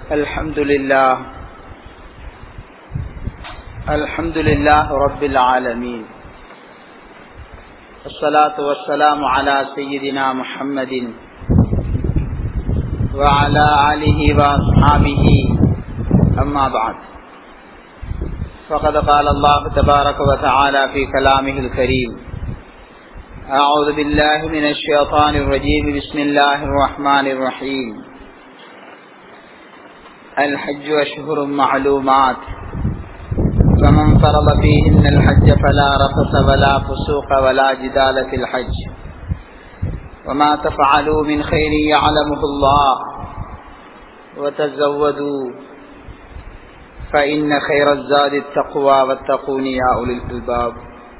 الحمد لله الحمد لله رب العالمين الصلاة والسلام على سيدنا محمد وعلى آله وأصحابه أما بعد فقد قال الله تبارك وتعالى في كلامه الكريم أعوذ بالله من الشيطان الرجيم بسم الله الرحمن الرحيم الحج أشهر معلومات فمن فرض فيهن الحج فلا رفث ولا فسوق ولا جدال في الحج وما تفعلوا من خير يعلمه الله وتزودوا فإن خير الزاد التقوى واتقون يا أولي الألباب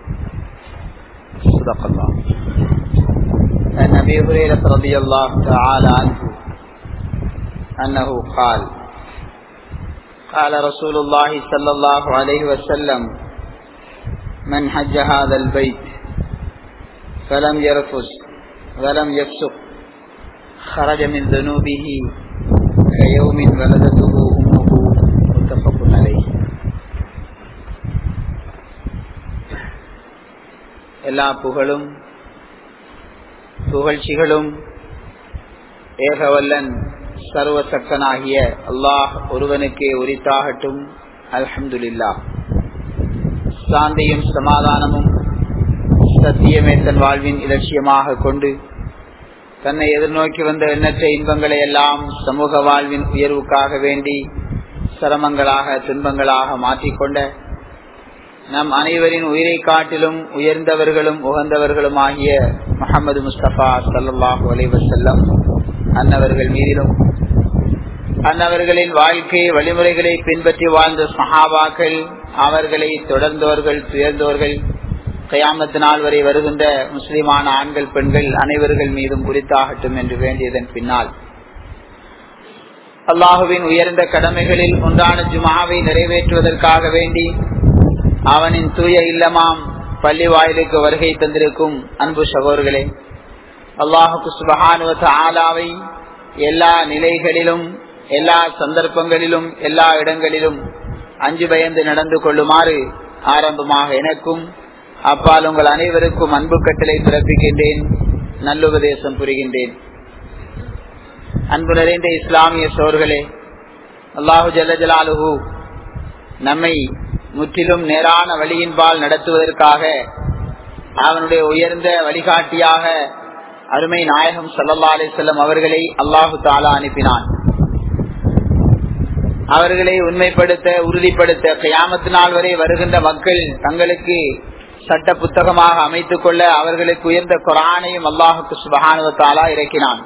صدق الله عن أبي هريرة رضي الله تعالى عنه أنه قال قال رسول الله صلى الله عليه وسلم من حج هذا البيت فلم يرفز ولم يفسق خرج من ذنوبه كيوم ولدته أمه متفق عليه எல்லா புகழும் புகழ்ச்சிகளும் ஏகவல்லன் சர்வசக்தனாகிய அல்லாஹ் ஒருவனுக்கே உரித்தாகட்டும் அல்ஹம்துலில்லா சாந்தியும் சமாதானமும் சத்தியமே தன் வாழ்வின் இலட்சியமாக கொண்டு தன்னை எதிர்நோக்கி வந்த எண்ணற்ற இன்பங்களை எல்லாம் சமூக வாழ்வின் உயர்வுக்காக வேண்டி சிரமங்களாக துன்பங்களாக மாற்றிக்கொண்ட நம் அனைவரின் உயிரை காட்டிலும் உயர்ந்தவர்களும் உகந்தவர்களும் ஆகிய முகமது முஸ்தபா சல்லாஹூ அலைவசல்லம் அன்னவர்கள் மீதிலும் அன்னவர்களின் வாழ்க்கை வழிமுறைகளை பின்பற்றி வாழ்ந்த சஹாபாக்கள் அவர்களை தொடர்ந்தவர்கள் துயர்ந்தவர்கள் கயாமத்து நாள் வரை வருகின்ற முஸ்லிமான ஆண்கள் பெண்கள் அனைவர்கள் மீதும் குறித்தாகட்டும் என்று வேண்டியதன் பின்னால் அல்லாஹுவின் உயர்ந்த கடமைகளில் ஒன்றான ஜுமாவை நிறைவேற்றுவதற்காக வேண்டி அவனின் தூய இல்லமாம் பள்ளி வாயிலுக்கு வருகை தந்திருக்கும் அன்பு சகோதர்களே அல்லாஹுக்கு சுபகானுவத்த ஆலாவை எல்லா நிலைகளிலும் எல்லா சந்தர்ப்பங்களிலும் எல்லா இடங்களிலும் அஞ்சு பயந்து நடந்து கொள்ளுமாறு ஆரம்பமாக எனக்கும் அப்பால் உங்கள் அனைவருக்கும் அன்பு கட்டளை பிறப்பிக்கின்றேன் நல்லுபதேசம் புரிகின்றேன் அன்பு நிறைந்த இஸ்லாமிய சோர்களே அல்லாஹு ஜல்லஜலாலுஹு நம்மை முற்றிலும் நேரான வழியின்பால் நடத்துவதற்காக அவனுடைய உயர்ந்த வழிகாட்டியாக அருமை நாயகம் சல்லா அலிசல்லம் அவர்களை அல்லாஹு தாலா அனுப்பினான் அவர்களை உண்மைப்படுத்த உறுதிப்படுத்த கயாமத்து நாள் வரை வருகின்ற மக்கள் தங்களுக்கு சட்ட புத்தகமாக அமைத்துக் கொள்ள அவர்களுக்கு உயர்ந்த குரானையும் அல்லாஹுக்கு சுபகானுவத்தாலா இறக்கினான்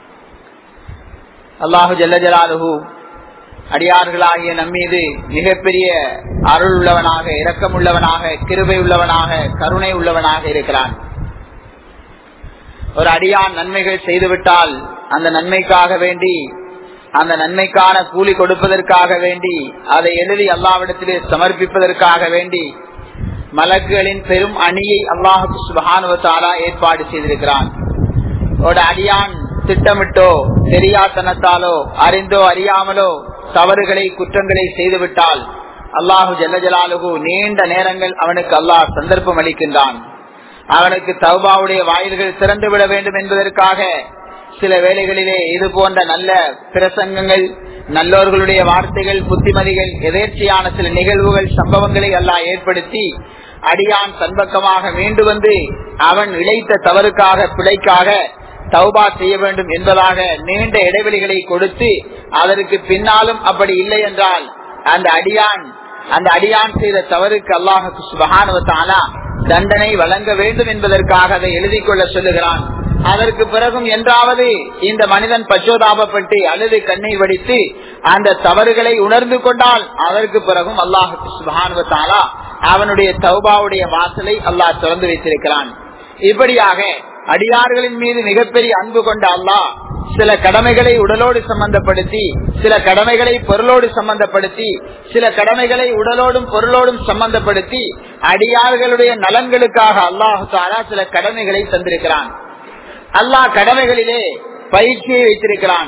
அல்லாஹு ஜல்லஜலாலுஹூ அடியார்களாகிய நம்மீது மிகப்பெரிய அருள் உள்ளவனாக இரக்கம் உள்ளவனாக கிருபை உள்ளவனாக கருணை உள்ளவனாக இருக்கிறான் ஒரு அடியான் நன்மைகள் செய்துவிட்டால் அந்த நன்மைக்காக வேண்டி அந்த நன்மைக்கான கூலி கொடுப்பதற்காக வேண்டி அதை எழுதி அல்லாவிடத்திலே சமர்ப்பிப்பதற்காக வேண்டி மலக்குகளின் பெரும் அணியை அல்லாஹு சுபானுவத்தாலா ஏற்பாடு செய்திருக்கிறான் ஒரு அடியான் திட்டமிட்டோ தெரியாத்தனத்தாலோ அறிந்தோ அறியாமலோ தவறுகளை குற்றங்களை செய்துவிட்டால் அல்லாஹு ஜல்லஜலாலுகு நீண்ட நேரங்கள் அவனுக்கு அல்லாஹ் சந்தர்ப்பம் அளிக்கின்றான் அவனுக்கு தௌபாவுடைய வாயில்கள் திறந்து விட வேண்டும் என்பதற்காக சில வேளைகளிலே இது போன்ற நல்ல பிரசங்கங்கள் நல்லோர்களுடைய வார்த்தைகள் புத்திமதிகள் எதேர்ச்சியான சில நிகழ்வுகள் சம்பவங்களை எல்லாம் ஏற்படுத்தி அடியான் சன்பக்கமாக மீண்டு வந்து அவன் இழைத்த தவறுக்காக பிழைக்காக தௌபா செய்ய வேண்டும் என்பதாக நீண்ட இடைவெளிகளை கொடுத்து அதற்கு பின்னாலும் அப்படி இல்லை என்றால் அந்த அடியான் அந்த அடியான் செய்த தவறுக்கு அல்லாஹுக்கு சுபகானுவத்தானா தண்டனை வழங்க வேண்டும் என்பதற்காக அதை எழுதி கொள்ள சொல்லுகிறான் அதற்கு பிறகும் என்றாவது இந்த மனிதன் பச்சோதாபப்பட்டு அல்லது கண்ணை வடித்து அந்த தவறுகளை உணர்ந்து கொண்டால் அதற்கு பிறகும் அல்லாஹுக்கு சுபகானுவத்தாலா அவனுடைய தௌபாவுடைய வாசலை அல்லாஹ் திறந்து வைத்திருக்கிறான் இப்படியாக அடியார்களின் மீது மிகப்பெரிய அன்பு கொண்ட அல்லாஹ் சில கடமைகளை உடலோடு சம்பந்தப்படுத்தி சில கடமைகளை பொருளோடு சம்பந்தப்படுத்தி சில கடமைகளை உடலோடும் பொருளோடும் சம்பந்தப்படுத்தி அடியார்களுடைய நலன்களுக்காக அல்லாஹு தாலா சில கடமைகளை தந்திருக்கிறான் அல்லாஹ் கடமைகளிலே பயிற்சியை வைத்திருக்கிறான்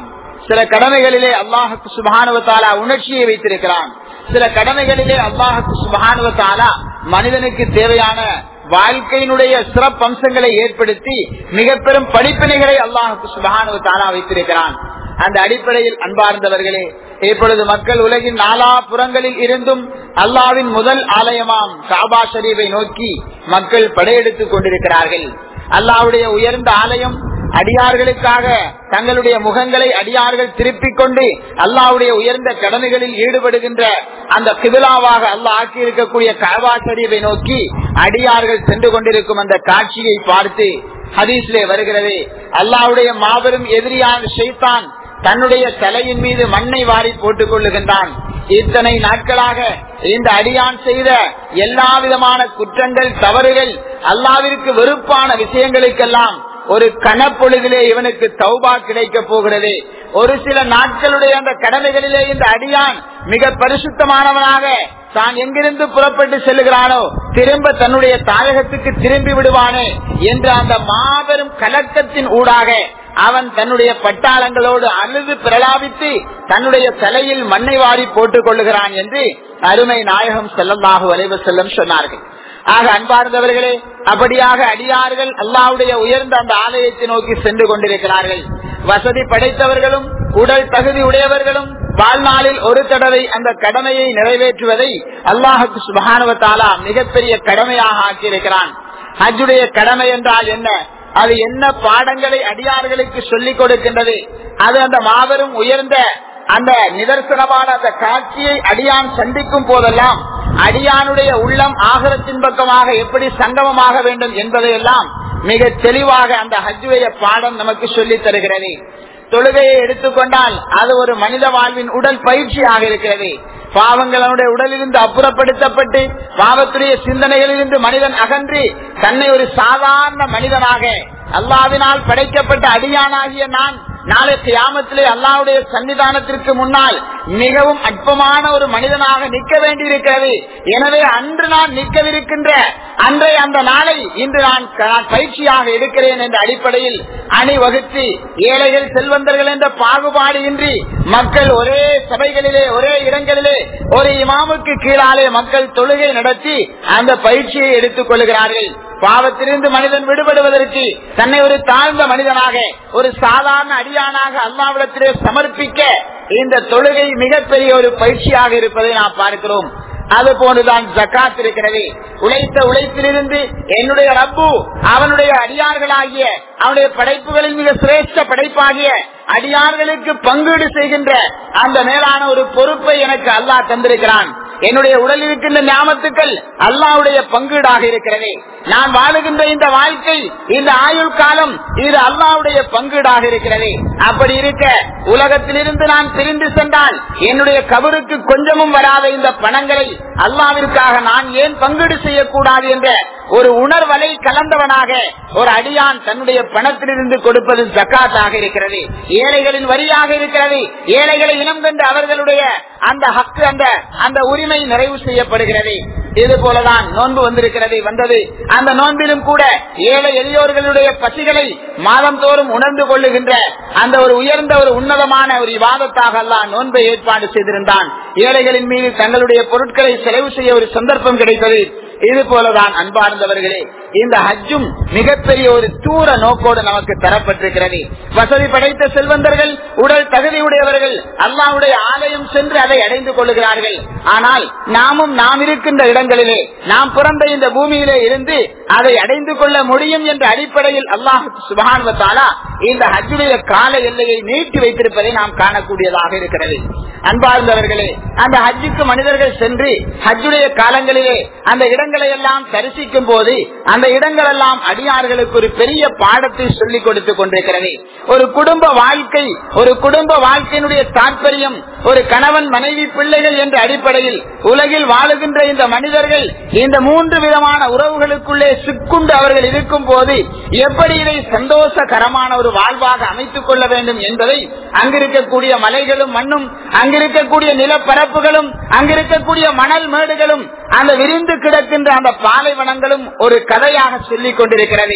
சில கடமைகளிலே அல்லாஹுக்கு சுபானுவத்தாலா உணர்ச்சியை வைத்திருக்கிறான் சில கடமைகளிலே அல்லாஹுக்கு சுபானுவத்தாலா மனிதனுக்கு தேவையான வாழ்க்கையினுடைய சிறப்பம்சங்களை ஏற்படுத்தி மிக பெரும் படிப்பினைகளை அல்லாஹுக்கு சுபானுவத்தாலா வைத்திருக்கிறான் அந்த அடிப்படையில் அன்பார்ந்தவர்களே இப்பொழுது மக்கள் உலகின் நாலா புறங்களில் இருந்தும் அல்லாவின் முதல் ஆலயமாம் காபா ஷரீஃபை நோக்கி மக்கள் படையெடுத்துக் கொண்டிருக்கிறார்கள் அல்லாவுடைய உயர்ந்த ஆலயம் அடியார்களுக்காக தங்களுடைய முகங்களை அடியார்கள் திருப்பிக் கொண்டு அல்லாவுடைய உயர்ந்த கடமைகளில் ஈடுபடுகின்ற அந்த கிபிலாவாக அல்லாஹ் ஆக்கி இருக்கக்கூடிய காபா ஷரீஃபை நோக்கி அடியார்கள் சென்று கொண்டிருக்கும் அந்த காட்சியை பார்த்து ஹதீஸ்லே வருகிறது அல்லாவுடைய மாபெரும் எதிரியான ஷைத்தான் தன்னுடைய தலையின் மீது மண்ணை வாரி போட்டுக் கொள்ளுகின்றான் இத்தனை நாட்களாக இந்த அடியான் செய்த எல்லா விதமான குற்றங்கள் தவறுகள் அல்லாவிற்கு வெறுப்பான விஷயங்களுக்கெல்லாம் ஒரு கனப்பொழுதிலே இவனுக்கு தௌபா கிடைக்க போகிறது ஒரு சில நாட்களுடைய அந்த கடமைகளிலே இந்த அடியான் மிக பரிசுத்தமானவனாக தான் எங்கிருந்து புறப்பட்டு செல்லுகிறானோ திரும்ப தன்னுடைய தாயகத்துக்கு திரும்பி விடுவானே என்ற அந்த மாபெரும் கலக்கத்தின் ஊடாக அவன் தன்னுடைய பட்டாளங்களோடு அழுது பிரலாபித்து தன்னுடைய தலையில் மண்ணை வாரி போட்டுக் கொள்ளுகிறான் என்று அருமை நாயகம் செல்லமாக வரைவு செல்லம் சொன்னார்கள் ஆக அன்பார்ந்தவர்களே அப்படியாக அடியார்கள் அல்லாவுடைய உயர்ந்த அந்த ஆலயத்தை நோக்கி சென்று கொண்டிருக்கிறார்கள் வசதி படைத்தவர்களும் உடல் தகுதி உடையவர்களும் வாழ்நாளில் ஒரு தடவை அந்த கடமையை நிறைவேற்றுவதை அல்லாஹுக்கு சுபானுவத்தாலா மிகப்பெரிய கடமையாக ஆக்கியிருக்கிறான் ஹஜ்ஜுடைய கடமை என்றால் என்ன அது என்ன பாடங்களை அடியார்களுக்கு சொல்லிக் கொடுக்கின்றது அது அந்த மாபெரும் உயர்ந்த அந்த நிதர்சனமான அந்த காட்சியை அடியான் சந்திக்கும் போதெல்லாம் அடியானுடைய உள்ளம் ஆகரத்தின் பக்கமாக எப்படி சங்கமமாக வேண்டும் என்பதையெல்லாம் மிக தெளிவாக அந்த ஹஜ்ஜுடைய பாடம் நமக்கு சொல்லித் தருகிறது தொழுகையை எடுத்துக்கொண்டால் அது ஒரு மனித வாழ்வின் உடல் பயிற்சியாக இருக்கிறது பாவங்கள் அவனுடைய உடலிலிருந்து அப்புறப்படுத்தப்பட்டு பாவத்துடைய சிந்தனைகளிலிருந்து மனிதன் அகன்றி தன்னை ஒரு சாதாரண மனிதனாக அல்லாவினால் படைக்கப்பட்ட அடியானாகிய நான் நாளை கியாமத்திலே அல்லாவுடைய சன்னிதானத்திற்கு முன்னால் மிகவும் அற்பமான ஒரு மனிதனாக நிற்க வேண்டியிருக்கிறது எனவே அன்று நான் நிற்கவிருக்கின்ற அன்றைய அந்த நாளை இன்று நான் பயிற்சியாக எடுக்கிறேன் என்ற அடிப்படையில் அணிவகுத்து ஏழைகள் செல்வந்தர்கள் என்ற பாகுபாடு இன்றி மக்கள் ஒரே சபைகளிலே ஒரே இடங்களிலே ஒரு இமாமுக்கு கீழாலே மக்கள் தொழுகை நடத்தி அந்த பயிற்சியை எடுத்துக் கொள்கிறார்கள் பாவத்திலிருந்து மனிதன் விடுபடுவதற்கு தன்னை ஒரு தாழ்ந்த மனிதனாக ஒரு சாதாரண அடியானாக அல்லாவிடத்திலே சமர்ப்பிக்க இந்த தொழுகை மிகப்பெரிய ஒரு பயிற்சியாக இருப்பதை நாம் பார்க்கிறோம் அது போன்றுதான் ஜக்காத் இருக்கிறது உழைத்த உழைப்பிலிருந்து என்னுடைய ரப்பு அவனுடைய அடியார்களாகிய அவனுடைய படைப்புகளில் மிக சிரேஷ்ட படைப்பாகிய அடியார்களுக்கு பங்கீடு செய்கின்ற அந்த மேலான ஒரு பொறுப்பை எனக்கு அல்லாஹ் தந்திருக்கிறான் என்னுடைய உடலில் இருக்கின்ற ஞாபகத்துக்கள் அல்லாவுடைய பங்கீடாக இருக்கிறது நான் வாழுகின்ற இந்த வாழ்க்கை இந்த ஆயுள் காலம் இது அல்லாவுடைய பங்கீடாக இருக்கிறது அப்படி இருக்க உலகத்திலிருந்து நான் பிரிந்து சென்றால் என்னுடைய கபருக்கு கொஞ்சமும் வராத இந்த பணங்களை அல்லாவிற்காக நான் ஏன் பங்கீடு செய்யக்கூடாது என்ற ஒரு உணர்வலை கலந்தவனாக ஒரு அடியான் தன்னுடைய பணத்திலிருந்து கொடுப்பது ஜக்காத்தாக இருக்கிறது ஏழைகளின் வரியாக இருக்கிறது ஏழைகளை இனம் கண்டு அவர்களுடைய அந்த ஹக்கு அந்த அந்த உரிமை நிறைவு செய்யப்படுகிறது இது போலதான் நோன்பு வந்திருக்கிறது வந்தது அந்த நோன்பிலும் கூட ஏழை எளியோர்களுடைய பசிகளை மாதம் தோறும் உணர்ந்து கொள்ளுகின்ற அந்த ஒரு உயர்ந்த ஒரு உன்னதமான ஒரு விவாதத்தாக எல்லாம் நோன்பை ஏற்பாடு செய்திருந்தான் ஏழைகளின் மீது தங்களுடைய பொருட்களை செலவு செய்ய ஒரு சந்தர்ப்பம் கிடைத்தது இது போலதான் அன்பார்ந்தவர்களே இந்த ஹஜ்ஜும் மிகப்பெரிய ஒரு தூர நோக்கோடு நமக்கு தரப்பட்டிருக்கிறது வசதி படைத்த செல்வந்தர்கள் உடல் தகுதி உடையவர்கள் அல்லாவுடைய ஆலயம் சென்று அதை அடைந்து கொள்ளுகிறார்கள் ஆனால் நாமும் நாம் இருக்கின்ற இடங்களிலே நாம் பிறந்த இந்த பூமியிலே இருந்து அதை அடைந்து கொள்ள முடியும் என்ற அடிப்படையில் அல்லாஹ் சுபானுவத்தாலா இந்த ஹஜ்ஜுடைய கால எல்லையை நீட்டி வைத்திருப்பதை நாம் காணக்கூடியதாக இருக்கிறது அன்பார்ந்தவர்களே அந்த ஹஜ்ஜுக்கு மனிதர்கள் சென்று ஹஜ்ஜுடைய காலங்களிலே அந்த இடங்களை எல்லாம் தரிசிக்கும் போது அந்த இடங்கள் எல்லாம் அடியார்களுக்கு ஒரு பெரிய பாடத்தை சொல்லிக் கொடுத்துக் கொண்டிருக்கிறது ஒரு குடும்ப வாழ்க்கை ஒரு குடும்ப வாழ்க்கையினுடைய தாற்பயம் ஒரு கணவன் மனைவி பிள்ளைகள் என்ற அடிப்படையில் உலகில் வாழுகின்ற இந்த மனிதர்கள் இந்த மூன்று விதமான உறவுகளுக்குள்ளே சிக்குண்டு அவர்கள் இருக்கும் போது எப்படி இதை சந்தோஷகரமான ஒரு வாழ்வாக அமைத்துக் கொள்ள வேண்டும் என்பதை அங்கிருக்கக்கூடிய மலைகளும் மண்ணும் அங்கிருக்கக்கூடிய நிலப்பரப்புகளும் அங்கிருக்கக்கூடிய மணல் மேடுகளும் அந்த விரிந்து கிடக்கின்ற அந்த பாலைவனங்களும் ஒரு கதையாக சொல்லிக் கொண்டிருக்கிறது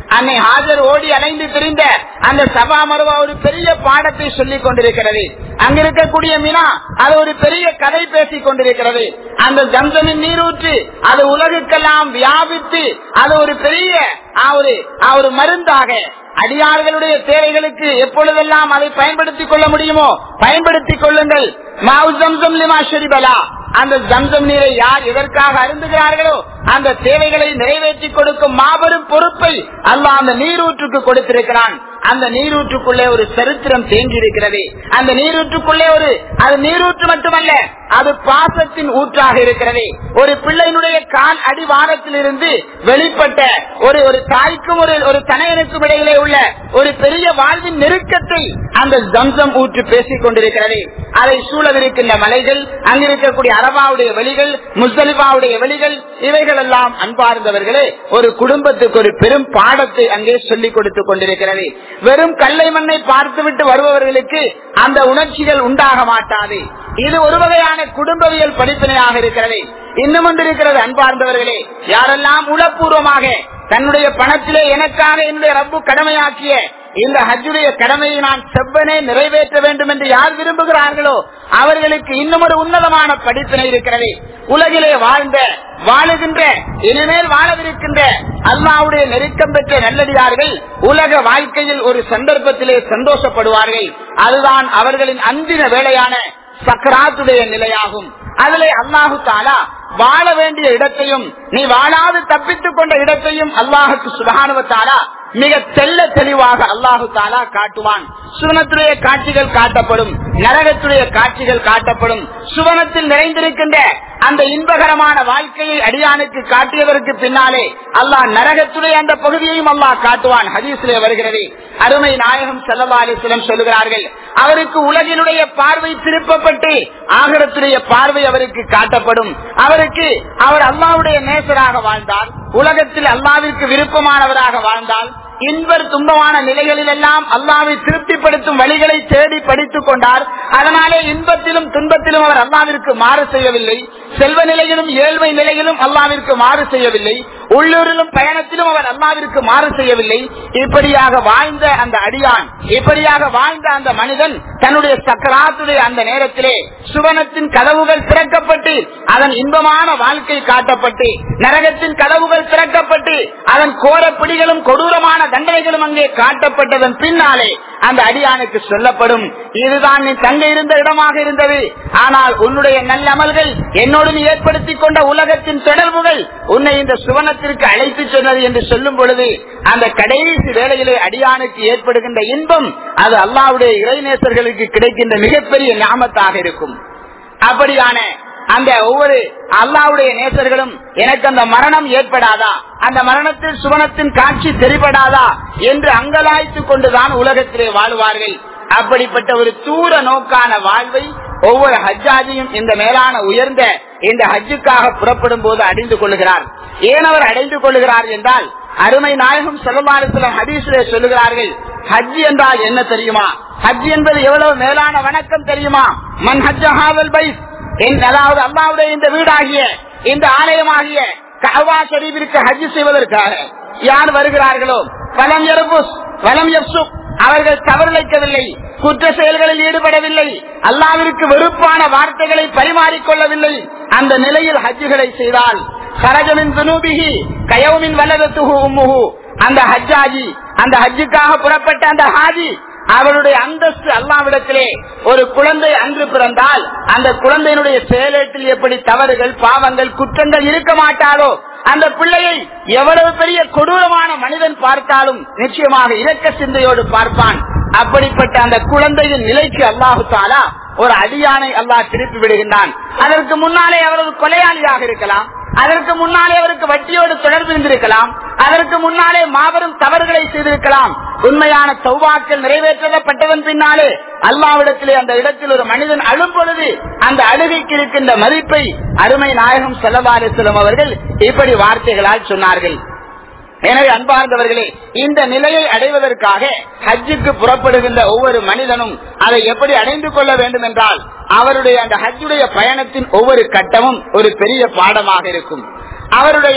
அன்னை ஹாஜர் ஓடி அலைந்து திரிந்த அந்த சபா மருவா ஒரு பெரிய பாடத்தை சொல்லிக் கொண்டிருக்கிறது அங்க இருக்கக்கூடிய மினா அது ஒரு பெரிய கதை பேசிக் கொண்டிருக்கிறது அந்த ஜம்சமின் நீரூற்று அது உலகுக்கெல்லாம் வியாபித்து அது ஒரு பெரிய ஆ, ஒரு ஆ, ஒரு மருந்தாக அடியார்களுடைய தேவைகளுக்கு எப்பொழுதெல்லாம் அதை பயன்படுத்திக் கொள்ள முடியுமோ பயன்படுத்திக் கொள்ளுங்கள் மாவு ஜம்சம் லிமா ஷரிபலா அந்த ஜம்சம் நீரை யார் எதற்காக அருந்துகிறார்களோ அந்த தேவைகளை நிறைவேற்றி கொடுக்கும் மாபெரும் பொறுப்பை அல்லாஹ் அந்த நீரூற்றுக்கு கொடுத்திருக்கிறான் அந்த நீரூற்றுக்குள்ளே ஒரு சரித்திரம் தேங்கி இருக்கிறது அந்த நீரூற்றுக்குள்ளே ஒரு அது நீரூற்று மட்டுமல்ல அது பாசத்தின் ஊற்றாக இருக்கிறது ஒரு பிள்ளையினுடைய கால் அடிவாரத்தில் இருந்து வெளிப்பட்ட ஒரு ஒரு தாய்க்கும் ஒரு ஒரு தனையனுக்கும் இடையிலே உள்ள ஒரு பெரிய வாழ்வின் நெருக்கத்தை அந்த ஜம்சம் ஊற்று பேசிக் கொண்டிருக்கிறது அதை சூழவிருக்கின்ற மலைகள் அங்கிருக்கக்கூடிய அரபாவுடைய வெளிகள் முஸ்தலிபாவுடைய வெளிகள் இவைகள் எல்லாம் அன்பார்ந்தவர்களே ஒரு குடும்பத்துக்கு ஒரு பெரும் பாடத்தை அங்கே சொல்லிக் கொடுத்துக் கொண்டிருக்கிறது வெறும் கல்லை மண்ணை பார்த்துவிட்டு வருபவர்களுக்கு அந்த உணர்ச்சிகள் உண்டாக மாட்டாது இது ஒரு வகையான குடும்பவியல் படிப்பினையாக இருக்கிறது இன்னும் ஒன்று இருக்கிறது அன்பார்ந்தவர்களே யாரெல்லாம் உளப்பூர்வமாக தன்னுடைய பணத்திலே எனக்காக என்னுடைய ரப்பு கடமையாக்கிய இந்த ஹஜ்ஜுடைய கடமையை நான் செவ்வனே நிறைவேற்ற வேண்டும் என்று யார் விரும்புகிறார்களோ அவர்களுக்கு இன்னும் ஒரு உன்னதமான படிப்பினை இருக்கிறது உலகிலே வாழ்ந்த வாழுகின்ற இனிமேல் வாழவிருக்கின்ற அல்லாவுடைய நெருக்கம் பெற்ற நல்லடியார்கள் உலக வாழ்க்கையில் ஒரு சந்தர்ப்பத்திலே சந்தோஷப்படுவார்கள் அதுதான் அவர்களின் அந்தின வேலையான சக்கராத்துடைய நிலையாகும் அதிலே அல்லாஹு தாலா வாழ வேண்டிய இடத்தையும் நீ வாழாது தப்பித்துக் கொண்ட இடத்தையும் அல்லாஹுக்கு சுகானுவத்தாலா மிக தெல்ல தெளிவாக அல்லாஹு தாலா காட்டுவான் சுவனத்துடைய காட்சிகள் காட்டப்படும் நரகத்துடைய காட்சிகள் காட்டப்படும் சுவனத்தில் நிறைந்திருக்கின்ற அந்த இன்பகரமான வாழ்க்கையை அடியானுக்கு காட்டியதற்கு பின்னாலே அல்லாஹ் நரகத்துடைய அந்த பகுதியையும் அல்லாஹ் காட்டுவான் ஹதீஸிலே வருகிறது அருமை நாயகம் செல்லல்லா அலிஸ்லம் சொல்லுகிறார்கள் அவருக்கு உலகினுடைய பார்வை திருப்பப்பட்டு ஆகரத்துடைய பார்வை அவருக்கு காட்டப்படும் அவருக்கு அவர் அல்லாவுடைய நேசராக வாழ்ந்தார் உலகத்தில் அல்லாவிற்கு விருப்பமானவராக வாழ்ந்தால் இன்பர் துன்பமான நிலைகளில் எல்லாம் அல்லாவை திருப்திப்படுத்தும் வழிகளை தேடி படித்துக் கொண்டார் அதனாலே இன்பத்திலும் துன்பத்திலும் அவர் அல்லாவிற்கு மாறு செய்யவில்லை செல்வ நிலையிலும் ஏழ்மை நிலையிலும் அல்லாவிற்கு மாறு செய்யவில்லை உள்ளூரிலும் பயணத்திலும் அவர் அல்லாவிற்கு மாறு செய்யவில்லை இப்படியாக வாழ்ந்த அந்த அடியான் இப்படியாக வாழ்ந்த அந்த மனிதன் தன்னுடைய சக்கராத்துடைய அந்த நேரத்திலே சுவனத்தின் கதவுகள் திறக்கப்பட்டு அதன் இன்பமான வாழ்க்கை காட்டப்பட்டு நரகத்தின் கதவுகள் திறக்கப்பட்டு அதன் கோர பிடிகளும் கொடூரமான தண்டனைகளும் அங்கே காட்டப்பட்டதன் பின்னாலே அந்த அடியானுக்கு சொல்லப்படும் இதுதான் நீ தங்க இருந்த இடமாக இருந்தது ஆனால் உன்னுடைய நல்ல அமல்கள் என்னோடு நீ ஏற்படுத்திக் கொண்ட உலகத்தின் தொடர்புகள் உன்னை இந்த சுவனத்திற்கு அழைத்து சொன்னது என்று சொல்லும் பொழுது அந்த கடைசி வேளையிலே அடியானுக்கு ஏற்படுகின்ற இன்பம் அது அல்லாவுடைய இறைநேசர்களுக்கு கிடைக்கின்ற மிகப்பெரிய ஞாபகத்தாக இருக்கும் அப்படியான அந்த ஒவ்வொரு அல்லாவுடைய நேசர்களும் எனக்கு அந்த மரணம் ஏற்படாதா அந்த மரணத்தில் சுவனத்தின் காட்சி தெரிபடாதா என்று அங்கலாய்த்துக் கொண்டுதான் உலகத்திலே வாழ்வார்கள் அப்படிப்பட்ட ஒரு தூர நோக்கான வாழ்வை ஒவ்வொரு ஹஜ்ஜாஜியும் இந்த மேலான உயர்ந்த இந்த ஹஜ்ஜுக்காக புறப்படும் போது அடைந்து கொள்ளுகிறார் ஏன் அவர் அடைந்து கொள்ளுகிறார் என்றால் அருமை நாயகம் செல்லுமாரத்தில் ஹதீஸிலே சொல்லுகிறார்கள் ஹஜ் என்றால் என்ன தெரியுமா ஹஜ் என்பது எவ்வளவு மேலான வணக்கம் தெரியுமா மன் ஹஜ்ஜஹாவல் பைஸ் அதாவது அல்லாவுடைய இந்த வீடாகிய இந்த ஆலயமாகிய கஹவா ஷரீபிற்கு ஹஜ் செய்வதற்காக யார் வருகிறார்களோ வலம் எருபுஸ் வலம் எப்சுக் அவர்கள் தவறிழைக்கவில்லை குற்ற செயல்களில் ஈடுபடவில்லை அல்லாவிற்கு வெறுப்பான வார்த்தைகளை பரிமாறிக்கொள்ளவில்லை அந்த நிலையில் ஹஜ்ஜுகளை செய்தால் சரஜமின் துனூபிகி கயவுமின் வல்லதத்துகு உம்முகு அந்த ஹஜ்ஜாஜி அந்த ஹஜ்ஜுக்காக புறப்பட்ட அந்த ஹாஜி அவருடைய அந்தஸ்து அல்லாவிடத்திலே ஒரு குழந்தை அன்று பிறந்தால் அந்த குழந்தையினுடைய செயலேட்டில் எப்படி தவறுகள் பாவங்கள் குற்றங்கள் இருக்க மாட்டாரோ அந்த பிள்ளையை எவ்வளவு பெரிய கொடூரமான மனிதன் பார்த்தாலும் நிச்சயமாக இரக்க சிந்தையோடு பார்ப்பான் அப்படிப்பட்ட அந்த குழந்தையின் நிலைக்கு அல்லாஹு தாலா ஒரு அடியானை அல்லாஹ் திருப்பி விடுகின்றான் அதற்கு முன்னாலே அவரது கொலையாளியாக இருக்கலாம் அதற்கு முன்னாலே அவருக்கு வட்டியோடு தொடர்பு இருந்திருக்கலாம் அதற்கு முன்னாலே மாபெரும் தவறுகளை செய்திருக்கலாம் உண்மையான சௌவாக்கள் நிறைவேற்றப்பட்டதன் பின்னாலே அல்லாவிடத்திலே அந்த இடத்தில் ஒரு மனிதன் அழும் பொழுது அந்த அழுகைக்கு இருக்கின்ற மதிப்பை அருமை நாயகம் செல்லவாரிசலம் அவர்கள் இப்படி வார்த்தைகளால் சொன்னார்கள் எனவே அன்பார்ந்தவர்களே இந்த நிலையை அடைவதற்காக ஹஜ்ஜுக்கு புறப்படுகின்ற ஒவ்வொரு மனிதனும் அதை எப்படி அடைந்து கொள்ள வேண்டும் என்றால் அவருடைய அந்த ஹஜ்ஜுடைய பயணத்தின் ஒவ்வொரு கட்டமும் ஒரு பெரிய பாடமாக இருக்கும் அவருடைய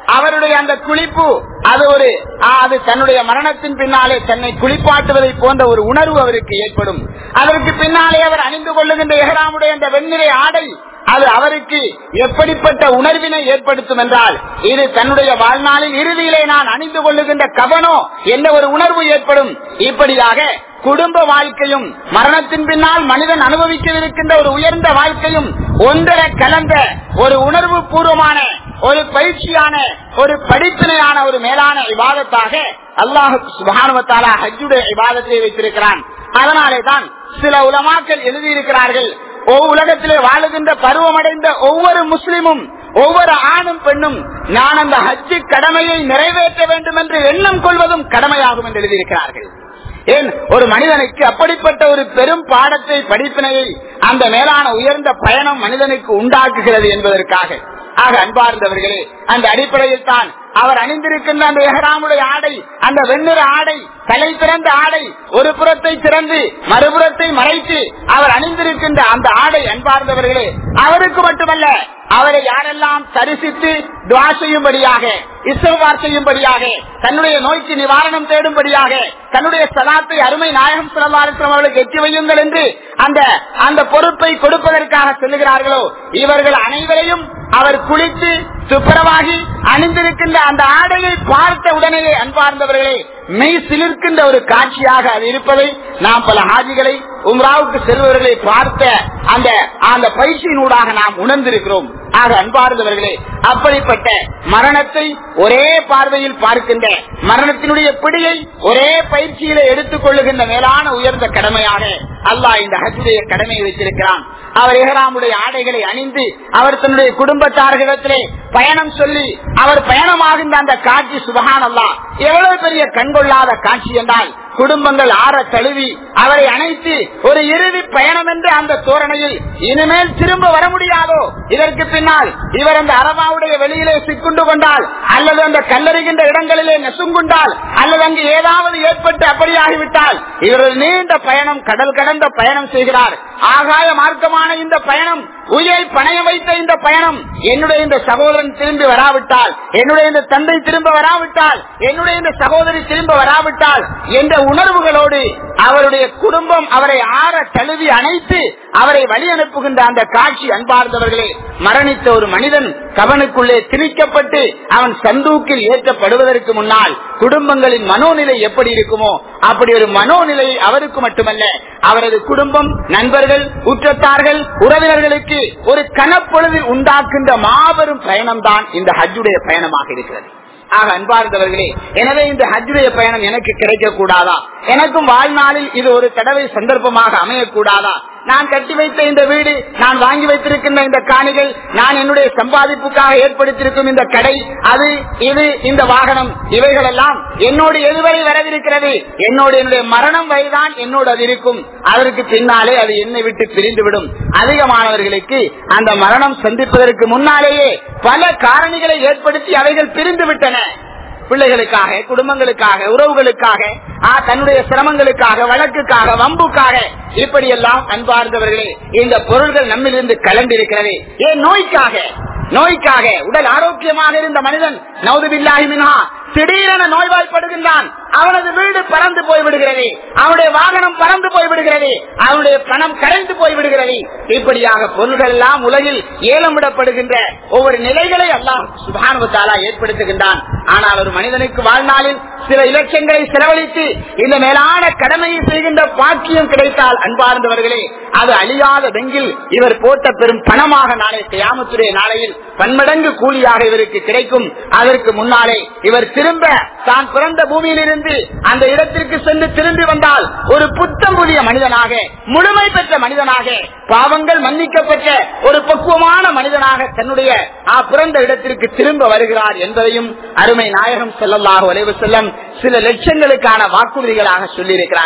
அவருடைய அந்த குளிப்பு அது ஒரு ஆ, அது தன்னுடைய மரணத்தின் பின்னாலே தன்னை குளிப்பாட்டுவதை போன்ற ஒரு உணர்வு அவருக்கு ஏற்படும் அதற்கு பின்னாலே அவர் அணிந்து கொள்ளுகின்ற எஹராமுடைய அந்த வெண்ணிலை ஆடை அது அவருக்கு எப்படிப்பட்ட உணர்வினை ஏற்படுத்தும் என்றால் இது தன்னுடைய வாழ்நாளில் இறுதியிலே நான் அணிந்து கொள்ளுகின்ற கவனோ என்ற ஒரு உணர்வு ஏற்படும் இப்படியாக குடும்ப வாழ்க்கையும் மரணத்தின் பின்னால் மனிதன் அனுபவிக்கவிருக்கின்ற ஒரு உயர்ந்த வாழ்க்கையும் ஒன்றரை கலந்த ஒரு உணர்வு பூர்வமான ஒரு பயிற்சியான ஒரு படிப்பினையான ஒரு மேலான விவாதத்தாக அல்லாஹு சுபானுவத்தாலா ஹஜ்ஜுடைய விவாதத்தை வைத்திருக்கிறான் அதனாலே தான் சில உலமாக்கள் எழுதியிருக்கிறார்கள் ஒவ்வொரு உலகத்திலே வாழுகின்ற பருவமடைந்த ஒவ்வொரு முஸ்லிமும் ஒவ்வொரு ஆணும் பெண்ணும் நான் அந்த ஹஜ்ஜு கடமையை நிறைவேற்ற வேண்டும் என்று எண்ணம் கொள்வதும் கடமையாகும் என்று எழுதியிருக்கிறார்கள் ஏன் ஒரு மனிதனுக்கு அப்படிப்பட்ட ஒரு பெரும் பாடத்தை படிப்பினையை அந்த மேலான உயர்ந்த பயணம் மனிதனுக்கு உண்டாக்குகிறது என்பதற்காக ஆக அன்பார்ந்தவர்களே அந்த அடிப்படையில் தான் அவர் அணிந்திருக்கின்ற அந்த எஹராமுடைய ஆடை அந்த வெண்ணிற ஆடை தலை திறந்த ஆடை ஒரு புறத்தை திறந்து மறுபுறத்தை மறைத்து அவர் அணிந்திருக்கின்ற அந்த ஆடை அன்பார்ந்தவர்களே அவருக்கு மட்டுமல்ல அவரை யாரெல்லாம் தரிசித்து துவா செய்யும்படியாக இசைவார் செய்யும்படியாக தன்னுடைய நோய்க்கு நிவாரணம் தேடும்படியாக தன்னுடைய சலாத்தை அருமை நாயகம் சிலவாரத்திரம் அவர்களுக்கு எட்டி வையுங்கள் என்று அந்த அந்த பொறுப்பை கொடுப்பதற்காக செல்லுகிறார்களோ இவர்கள் அனைவரையும் அவர் குளித்து துப்புரவாகி அணிந்திருக்கின்ற அந்த ஆடையை பார்த்த உடனேயே அன்பார்ந்தவர்களே மெய் சிலிர்க்கின்ற ஒரு காட்சியாக அது இருப்பதை நாம் பல ஹாஜிகளை உம்ராவுக்கு செல்பவர்களை பார்த்த அந்த அந்த பயிற்சியினூடாக நாம் உணர்ந்திருக்கிறோம் ஆக அன்பார்ந்தவர்களே அப்படிப்பட்ட மரணத்தை ஒரே பார்வையில் பார்க்கின்ற மரணத்தினுடைய பிடியை ஒரே பயிற்சியில எடுத்துக் கொள்ளுகின்ற மேலான உயர்ந்த கடமையாக அல்லாஹ் இந்த ஹஜ்ஜுடைய கடமையை வைத்திருக்கிறான் அவர் எஹராமுடைய ஆடைகளை அணிந்து அவர் தன்னுடைய குடும்பத்தார்களிடத்திலே பயணம் சொல்லி அவர் பயணமாகின்ற அந்த காட்சி சுபகான் அல்லா எவ்வளவு பெரிய கண்கொள்ளாத காட்சி என்றால் குடும்பங்கள் ஆற தழுவி அவரை அணைத்து ஒரு இறுதி பயணம் என்று அந்த தோரணையில் இனிமேல் திரும்ப வர முடியாதோ இதற்கு பின்னால் இவர் அந்த அரபாவுடைய வெளியிலே சிக்குண்டு கொண்டால் அல்லது அந்த கல்லறிகின்ற இடங்களிலே நெசுங்குண்டால் அல்லது அங்கு ஏதாவது ஏற்பட்டு அப்படியாகிவிட்டால் இவர் ஒரு நீண்ட பயணம் கடல் கடந்த பயணம் செய்கிறார் ஆகாய மார்க்கமான இந்த பயணம் உயிரை பணைய வைத்த இந்த பயணம் என்னுடைய இந்த சகோதரன் திரும்பி வராவிட்டால் என்னுடைய இந்த தந்தை திரும்ப வராவிட்டால் என்னுடைய இந்த சகோதரி திரும்ப வராவிட்டால் என்ற உணர்வுகளோடு அவருடைய குடும்பம் அவரை ஆற தழுவி அணைத்து அவரை வழி அனுப்புகின்ற அந்த காட்சி அன்பார்ந்தவர்களே மரணித்த ஒரு மனிதன் கவனுக்குள்ளே திணிக்கப்பட்டு அவன் சந்தூக்கில் ஏற்றப்படுவதற்கு முன்னால் குடும்பங்களின் மனோநிலை எப்படி இருக்குமோ அப்படி ஒரு மனோநிலை அவருக்கு மட்டுமல்ல அவரது குடும்பம் நண்பர்கள் உற்றத்தார்கள் உறவினர்களுக்கு ஒரு கனப்பொழுது உண்டாக்குகின்ற மாபெரும் பயணம் தான் இந்த ஹஜ்ஜுடைய பயணமாக இருக்கிறது ஆக அன்பார்ந்தவர்களே எனவே இந்த ஹஜ்ஜுடைய பயணம் எனக்கு கிடைக்க கூடாதா எனக்கும் வாழ்நாளில் இது ஒரு தடவை சந்தர்ப்பமாக அமையக்கூடாதா நான் கட்டி வைத்த இந்த வீடு நான் வாங்கி வைத்திருக்கின்ற இந்த காணிகள் நான் என்னுடைய சம்பாதிப்புக்காக ஏற்படுத்தியிருக்கும் இந்த கடை அது இது இந்த வாகனம் இவைகள் எல்லாம் என்னோடு எதுவரை வரவிருக்கிறது என்னோடு என்னுடைய மரணம் வரைதான் என்னோடு அது இருக்கும் அதற்கு பின்னாலே அது என்னை விட்டு பிரிந்துவிடும் அதிகமானவர்களுக்கு அந்த மரணம் சந்திப்பதற்கு முன்னாலேயே பல காரணிகளை ஏற்படுத்தி அவைகள் பிரிந்து விட்டன பிள்ளைகளுக்காக குடும்பங்களுக்காக உறவுகளுக்காக ஆ, தன்னுடைய சிரமங்களுக்காக வழக்குக்காக வம்புக்காக இப்படி எல்லாம் அன்பார்ந்தவர்களே இந்த பொருள்கள் நம்மிலிருந்து கலந்திருக்கிறது ஏன் நோய்க்காக நோய்க்காக உடல் ஆரோக்கியமாக இருந்த மனிதன் நௌதுபில்லாஹி மின்ஹா திடீரென நோய்வாய்ப்படுகின்றான் அவனது வீடு பறந்து போய்விடுகிறது அவனுடைய வாகனம் பறந்து போய்விடுகிறது அவனுடைய பணம் கரைந்து போய்விடுகிறது இப்படியாக பொருள்கள் எல்லாம் உலகில் ஏலமிடப்படுகின்ற ஒவ்வொரு நிலைகளை எல்லாம் சுபானுவத்தாலா ஏற்படுத்துகின்றான் ஆனால் ஒரு மனிதனுக்கு வாழ்நாளில் சில இலட்சங்களை செலவழித்து இந்த மேலான கடமையை செய்கின்ற பாக்கியம் கிடைத்தால் அன்பார்ந்தவர்களே அது அழியாத வெங்கில் இவர் போட்ட பெரும் பணமாக நாளை கியாமத்துடைய நாளையில் பன்மடங்கு கூலியாக இவருக்கு கிடைக்கும் அதற்கு முன்னாலே இவர் திரும்ப தான் பிறந்த பூமியிலிருந்து அந்த இடத்திற்கு சென்று திரும்பி வந்தால் ஒரு புத்தம் புதிய மனிதனாக முழுமை பெற்ற மனிதனாக பாவங்கள் மன்னிக்கப்பட்ட ஒரு பக்குவமான மனிதனாக தன்னுடைய ஆ பிறந்த இடத்திற்கு திரும்ப வருகிறார் என்பதையும் அருமை நாயகம் செல்லல்லாக வளைவு செல்லம் சில லட்சங்களுக்கான வாக்குறுதிகளாக சொல்லியிருக்கிறார்கள்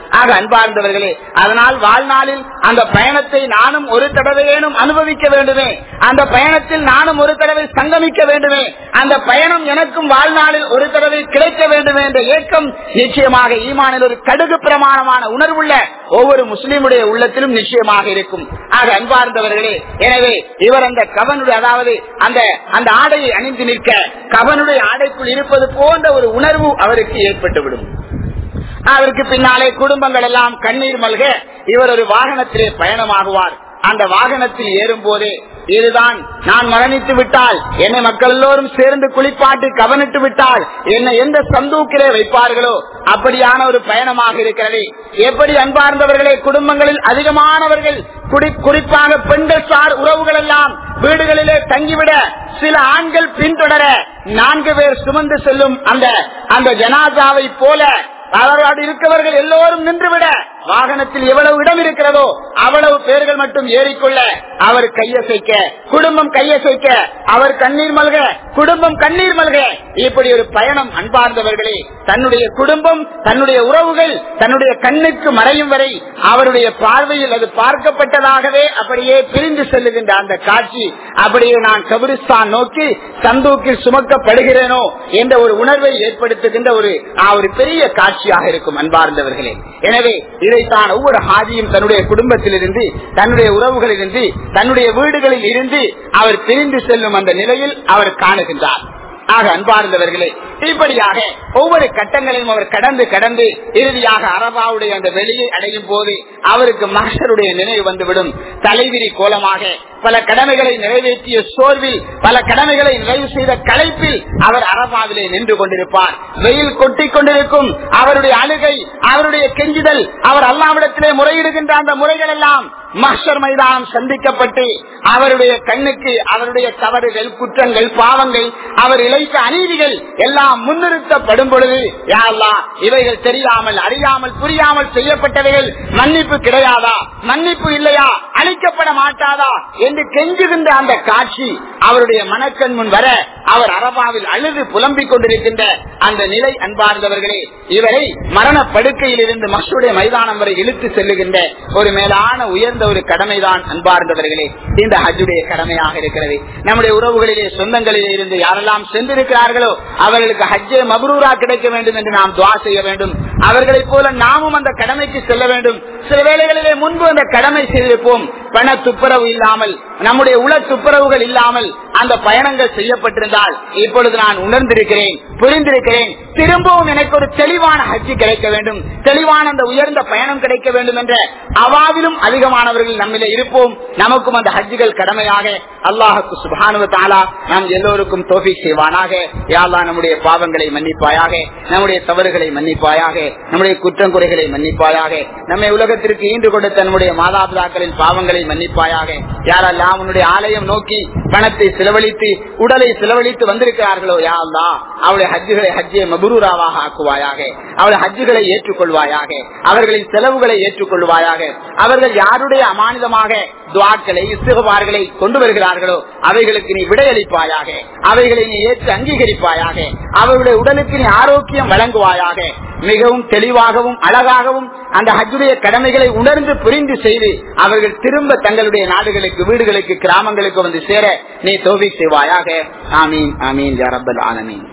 ஆக அன்பார்ந்தவர்களே அதனால் வாழ்நாளில் அந்த பயணத்தை நானும் ஒரு தடவையேனும் அனுபவிக்க வேண்டுமே அந்த பயணத்தில் நானும் ஒரு தடவை சங்கமிக்க வேண்டுமே அந்த பயணம் எனக்கும் வாழ்நாளில் ஒரு தடவை கிடைக்க வேண்டுமே என்ற ஏக்கம் நிச்சயமாக ஈமானில் ஒரு கடுகு பிரமாணமான உணர்வுள்ள ஒவ்வொரு முஸ்லீமுடைய உள்ளத்திலும் நிச்சயமாக இருக்கும் ஆக அன்பார்ந்தவர்களே எனவே இவர் அந்த கவனுடைய அதாவது அந்த அந்த ஆடையை அணிந்து நிற்க கவனுடைய ஆடைக்குள் இருப்பது போன்ற ஒரு உணர்வு அவருக்கு ஏற்பட்டுவிடும் அவருக்கு பின்னாலே குடும்பங்கள் எல்லாம் கண்ணீர் மல்க இவர் ஒரு வாகனத்திலே பயணமாகுவார் அந்த வாகனத்தில் ஏறும் போதே இதுதான் நான் மரணித்து விட்டால் என்னை மக்கள் எல்லோரும் சேர்ந்து குளிப்பாட்டி கவனித்து விட்டால் என்னை எந்த சந்தூக்கிலே வைப்பார்களோ அப்படியான ஒரு பயணமாக இருக்கிறது எப்படி அன்பார்ந்தவர்களே குடும்பங்களில் அதிகமானவர்கள் குடி- குறிப்பாக பெண்கள் சார் உறவுகள் எல்லாம் வீடுகளிலே தங்கிவிட சில ஆண்கள் பின்தொடர நான்கு பேர் சுமந்து செல்லும் அந்த அந்த ஜனாதாவை போல அவரோடு இருக்கவர்கள் எல்லோரும் நின்றுவிட வாகனத்தில் எவ்வளவு இடம் இருக்கிறதோ அவ்வளவு பேர்கள் மட்டும் ஏறிக்கொள்ள அவர் கையசைக்க குடும்பம் கையசைக்க அவர் கண்ணீர் மல்க குடும்பம் கண்ணீர் மல்க இப்படி ஒரு பயணம் அன்பார்ந்தவர்களே தன்னுடைய குடும்பம் தன்னுடைய உறவுகள் தன்னுடைய கண்ணுக்கு மறையும் வரை அவருடைய பார்வையில் அது பார்க்கப்பட்டதாகவே அப்படியே பிரிந்து செல்லுகின்ற அந்த காட்சி அப்படியே நான் கபிரிஸ்தான் நோக்கி சந்தூக்கில் சுமக்கப்படுகிறேனோ என்ற ஒரு உணர்வை ஏற்படுத்துகின்ற ஒரு ஆ, ஒரு பெரிய காட்சியாக இருக்கும் அன்பார்ந்தவர்களே எனவே இதைத்தான் ஒவ்வொரு ஹாஜியும் தன்னுடைய குடும்பத்திலிருந்து தன்னுடைய உறவுகளிலிருந்து தன்னுடைய வீடுகளில் இருந்து அவர் பிரிந்து செல்லும் அந்த நிலையில் அவர் காணுகின்றார் ஆக அன்பார்ந்தவர்களே இப்படியாக ஒவ்வொரு கட்டங்களையும் அவர் கடந்து கடந்து இறுதியாக அரபாவுடைய அந்த வெளியை அடையும் போது அவருக்கு மகசருடைய நினைவு வந்துவிடும் தலைவிரி கோலமாக பல கடமைகளை நிறைவேற்றிய சோர்வில் பல கடமைகளை நிறைவு செய்த களைப்பில் அவர் அரபாவிலே நின்று கொண்டிருப்பார் வெயில் கொட்டிக் கொண்டிருக்கும் அவருடைய அழுகை அவருடைய கெஞ்சுதல் அவர் அல்லாவிடத்திலே முறையிடுகின்ற அந்த முறைகள் எல்லாம் மஹர் மைதானம் சந்திக்கப்பட்டு அவருடைய கண்ணுக்கு அவருடைய தவறுகள் குற்றங்கள் பாவங்கள் அவர் இழைத்த அநீதிகள் எல்லாம் முன்னிறுத்தப்படும் பொழுது யா அல்லாஹ், இவைகள் தெரியாமல் அறியாமல் புரியாமல் செய்யப்பட்டவைகள் மன்னிப்பு கிடையாதா மன்னிப்பு இல்லையா அழிக்கப்பட மாட்டாதா என்று கெஞ்சுகின்ற அந்த காட்சி அவருடைய மனக்கண் முன் வர அவர் அரபாவில் அழுது புலம்பிக் கொண்டிருக்கின்ற அந்த நிலை அன்பார்ந்தவர்களே இவரை மரண படுக்கையில் இருந்து மசுடைய மைதானம் வரை இழுத்து செல்லுகின்ற ஒரு மேலான உயர்ந்த ஒரு கடமைதான் அன்பார்ந்தவர்களே இந்த ஹஜ்ஜுடைய கடமையாக இருக்கிறது நம்முடைய உறவுகளிலே சொந்தங்களிலே இருந்து யாரெல்லாம் சென்றிருக்கிறார்களோ அவர்களுக்கு ஹஜ்ஜே மபரூரா கிடைக்க வேண்டும் என்று நாம் துவா செய்ய வேண்டும் அவர்களைப் போல நாமும் அந்த கடமைக்கு செல்ல வேண்டும் சில வேளைகளிலே முன்பு அந்த கடமை செய்திருப்போம் பண துப்புரவு இல்லாமல் நம்முடைய உள துப்புரவுகள் இல்லாமல் அந்த பயணங்கள் செய்யப்பட்டிருந்தால் இப்பொழுது நான் உணர்ந்திருக்கிறேன் புரிந்திருக்கிறேன் திரும்பவும் எனக்கு ஒரு தெளிவான ஹஜ்ஜி கிடைக்க வேண்டும் தெளிவான அந்த உயர்ந்த பயணம் கிடைக்க வேண்டும் என்ற அவாவிலும் அதிகமானவர்கள் நம்மிலே இருப்போம் நமக்கும் அந்த ஹஜ்ஜுகள் கடமையாக அல்லாஹுக்கு சுபானுவ தாலா நாம் எல்லோருக்கும் தோஃபி செய்வானாக யாழ்லா நம்முடைய பாவங்களை மன்னிப்பாயாக நம்முடைய தவறுகளை மன்னிப்பாயாக நம்முடைய குற்றம் குறைகளை மன்னிப்பாயாக நம்மை உலகத்திற்கு ஈண்டு கொடுத்த நம்முடைய மாதாபிதாக்களின் பாவங்களை மன்னிப்பாயாக யாரெல்லாம் உன்னுடைய ஆலயம் நோக்கி பணத்தை செலவழித்து உடலை செலவழித்து வந்திருக்கிறார்களோ யா அல்லா அவளுடைய ஹஜ்ஜுகளை ஹஜ்ஜை மபுரூராவாக ஆக்குவாயாக அவளுடைய ஹஜ்ஜுகளை ஏற்றுக்கொள்வாயாக அவர்களின் செலவுகளை ஏற்றுக்கொள்வாயாக அவர்கள் யாருடைய அமானிதமாக துவாக்களை இசுகபார்களை கொண்டு வருகிறார்களோ அவைகளுக்கு நீ விடையளிப்பாயாக அவைகளை நீ ஏற்று அங்கீகரிப்பாயாக அவர்களுடைய உடலுக்கு நீ ஆரோக்கியம் வழங்குவாயாக மிகவும் தெளிவாகவும் அழகாகவும் அந்த ஹஜ்ஜுடைய கடமைகளை உணர்ந்து புரிந்து செய்து அவர்கள் திரும்ப தங்களுடைய நாடுகளுக்கு வீடுகளுக்கு கிராமங்களுக்கு வந்து சேர நீ தோல்வி செய்வாயாக ஆமீன் ஆமீன் யாரப்பல் ஆலமீன்